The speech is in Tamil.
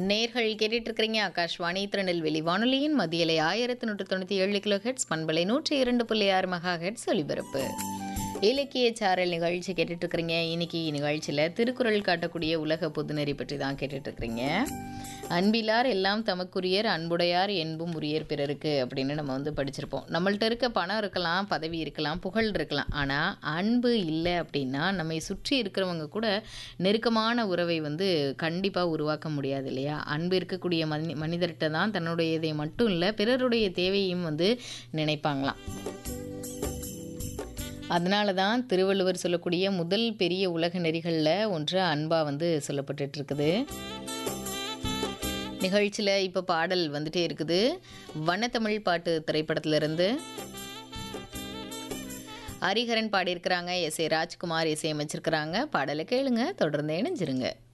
நேர்கள் கேட்டுட்டு இருக்கிறீங்க ஆகாஷ்வாணி திருநெல்வேலி வானொலியின் மத்தியலை ஆயிரத்தி நூற்று தொண்ணூற்றி ஏழு கிலோ ஹெட்ஸ் பண்பலை நூற்றி இரண்டு புள்ளி ஆறு மெகா ஹெட்ஸ் ஒலிபரப்பு இலக்கிய சாரல் நிகழ்ச்சி கேட்டுட்டு இருக்கிறீங்க இன்னைக்கு நிகழ்ச்சியில் திருக்குறள் காட்டக்கூடிய உலக பொதுநெறி பற்றி தான் கேட்டுட்டு இருக்கிறீங்க அன்பிலார் எல்லாம் தமக்குரியர் அன்புடையார் என்பும் உரியர் பிறருக்கு அப்படின்னு நம்ம வந்து படிச்சிருப்போம் நம்மள்ட்ட இருக்க பணம் இருக்கலாம் பதவி இருக்கலாம் புகழ் இருக்கலாம் ஆனால் அன்பு இல்லை அப்படின்னா நம்மை சுற்றி இருக்கிறவங்க கூட நெருக்கமான உறவை வந்து கண்டிப்பாக உருவாக்க முடியாது இல்லையா அன்பு இருக்கக்கூடிய மனி மனிதர்கிட்ட தான் தன்னுடையதை மட்டும் இல்லை பிறருடைய தேவையும் வந்து நினைப்பாங்களாம் அதனால தான் திருவள்ளுவர் சொல்லக்கூடிய முதல் பெரிய உலக நெறிகளில் ஒன்று அன்பா வந்து சொல்லப்பட்டுட்டு இருக்குது நிகழ்ச்சியில் இப்போ பாடல் வந்துட்டே இருக்குது வனத்தமிழ் பாட்டு திரைப்படத்திலிருந்து ஹரிஹரன் பாடியிருக்கிறாங்க எஸ் ஏ ராஜ்குமார் இசையமைச்சிருக்கிறாங்க பாடலை கேளுங்க தொடர்ந்து இணைஞ்சிருங்க